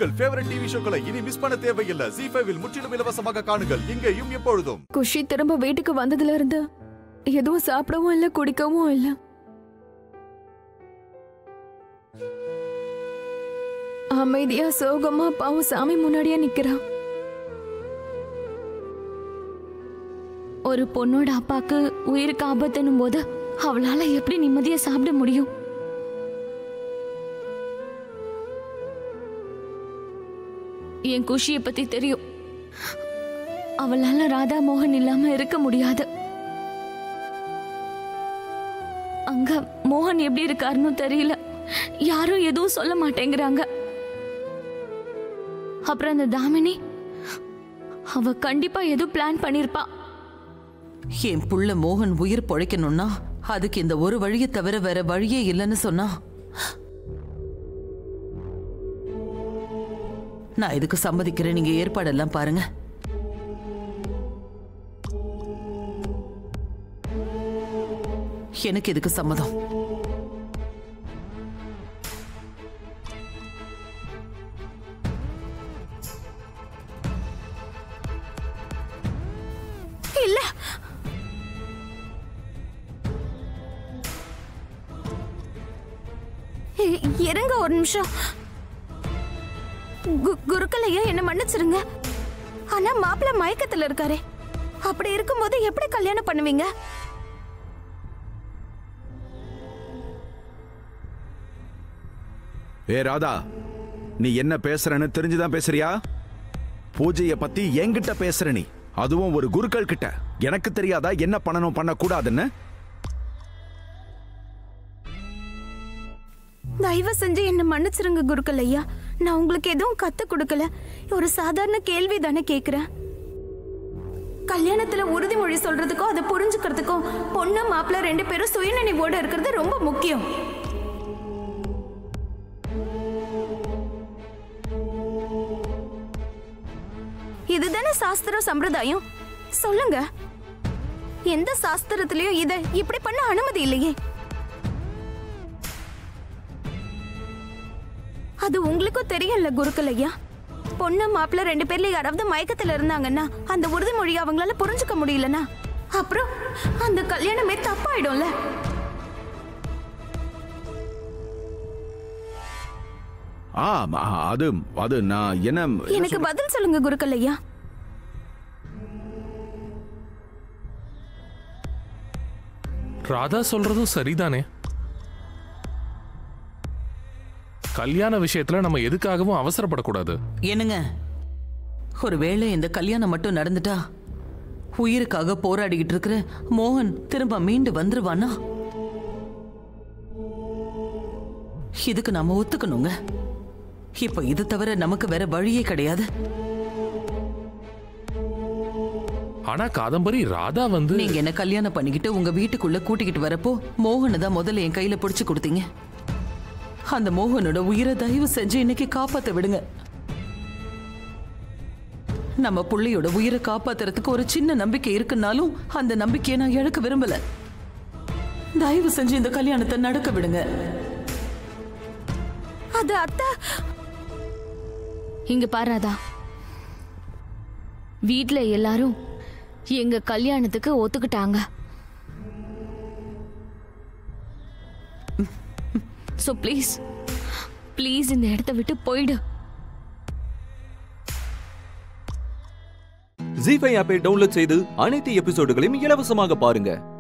உங்கள் favourite TV ஷோக்களை இனி miss பண்ண தேவையில்லை ஜி ஃபைவில் முற்றிலும் இலவசமாக காணுங்கள் இங்கேயும் எப்பொழுதும் குஷி திரும்ப வீட்டுக்கு வந்ததுல இருந்து எதுவும் சாப்பிடவும் இல்ல குடிக்கவும் இல்ல அமைதியா சோகமா பாவம் சாமி முன்னாடியே நிக்கிறா ஒரு பொண்ணோட அப்பாக்கு உயிருக்கு ஆபத்துன்னும் போது அவளால எப்படி நிம்மதியா சாப்பிட முடியும் என் குஷியை பத்தி தெரியும் அவளால ராதா மோகன் இல்லாம இருக்க முடியாது அங்க மோகன் எப்படி இருக்காருன்னு தெரியல யாரும் எதுவும் சொல்ல மாட்டேங்கிறாங்க அப்புறம் அந்த தாமினி அவ கண்டிப்பா ஏதோ பிளான் பண்ணிருப்பா என் புள்ள மோகன் உயிர் பொழைக்கணும்னா அதுக்கு இந்த ஒரு வழியை தவிர வேற வழியே இல்லைன்னு சொன்னா நான் இதுக்கு சம்மதிக்கிறேன் நீங்க ஏற்பாடெல்லாம் பாருங்க எனக்கு இதுக்கு சம்மதம் இல்ல இ- இருங்க ஒரு நிமிஷம் கு- குருக்களையா என்ன மன்னிச்சிருங்க ஆனா மாப்பிள்ள மயக்கத்துல இருக்காரே அப்படி இருக்கும்போது எப்படி கல்யாணம் பண்ணுவீங்க ஏ ராதா நீ என்ன பேசுறன்னு தெரிஞ்சுதான் பேசுறியா பூஜைய பத்தி என்கிட்ட பேசுற நீ அதுவும் ஒரு குருக்கள் கிட்ட எனக்கு தெரியாதா என்ன பண்ணணும் பண்ணக்கூடாதுன்னு தயவு செஞ்சு என்ன மன்னிச்சிருங்க குருக்கள் ஐயா நான் உங்களுக்கு எதுவும் கத்து கொடுக்கல ஒரு சாதாரண கேள்வி தானே கேக்குறேன் கல்யாணத்துல உறுதிமொழி சொல்றதுக்கும் அதை புரிஞ்சுக்கிறதுக்கும் பொண்ணு மாப்பிள்ளை ரெண்டு பேரும் சுயநினைவோட இருக்கிறது ரொம்ப முக்கியம் இதுதானே சாஸ்திரம் சம்பிரதாயம் சொல்லுங்க எந்த சாஸ்திரத்திலயும் இத இப்படி பண்ண அனுமதி இல்லையே அது உங்களுக்கும் தெரியும்ல குருக்கள் ஐயா பொண்ணு மாப்பிள்ளை ரெண்டு பேர்ல யாராவது மயக்கத்துல இருந்தாங்கன்னா அந்த உறுதிமொழி அவங்களால புரிஞ்சுக்க முடியலனா அப்புறம் அந்த கல்யாணமே தப்பாயிடும்ல ஆமா அது அது நான் என்ன எனக்கு பதில் சொல்லுங்க குருக்கள் ஐயா ராதா சொல்றதும் சரிதானே கல்யாண விஷயத்துல நம்ம எதுக்காகவும் அவசரப்படக்கூடாது என்னங்க ஒருவேளை இந்த கல்யாணம் மட்டும் நடந்துட்டா உயிருக்காக போராடிக்கிட்டு இருக்கிற மோகன் திரும்ப மீண்டு வந்துருவானா இதுக்கு நாம ஒத்துக்கணுங்க இப்ப இது தவிர நமக்கு வேற வழியே கிடையாது ஆனா காதம்பரி ராதா வந்து நீங்க என்ன கல்யாணம் பண்ணிக்கிட்டு உங்க வீட்டுக்குள்ள கூட்டிக்கிட்டு வரப்போ மோகனை தான் முதல்ல என் கையில பிடிச்சு கொடுத்தீங்க அந்த மோகனோட உயிரை தயவு செஞ்சு இன்னைக்கு காப்பாத்த விடுங்க நம்ம புள்ளையோட உயிரை காப்பாத்துறதுக்கு ஒரு சின்ன நம்பிக்கை இருக்குன்னாலும் அந்த நம்பிக்கையை நான் இழக்க விரும்பல தயவு செஞ்சு இந்த கல்யாணத்தை நடக்க விடுங்க அது அத்தை இங்க பாராதா வீட்ல எல்லாரும் எங்க கல்யாணத்துக்கு ஒத்துக்கிட்டாங்க ஸோ ப்ளீஸ் ப்ளீஸ் இந்த இடத்த விட்டு போயிடு ஜி ஃபைவ் ஆப்பை டவுன்லோட் செய்து அனைத்து எபிசோடுகளையும் இலவசமாக பாருங்க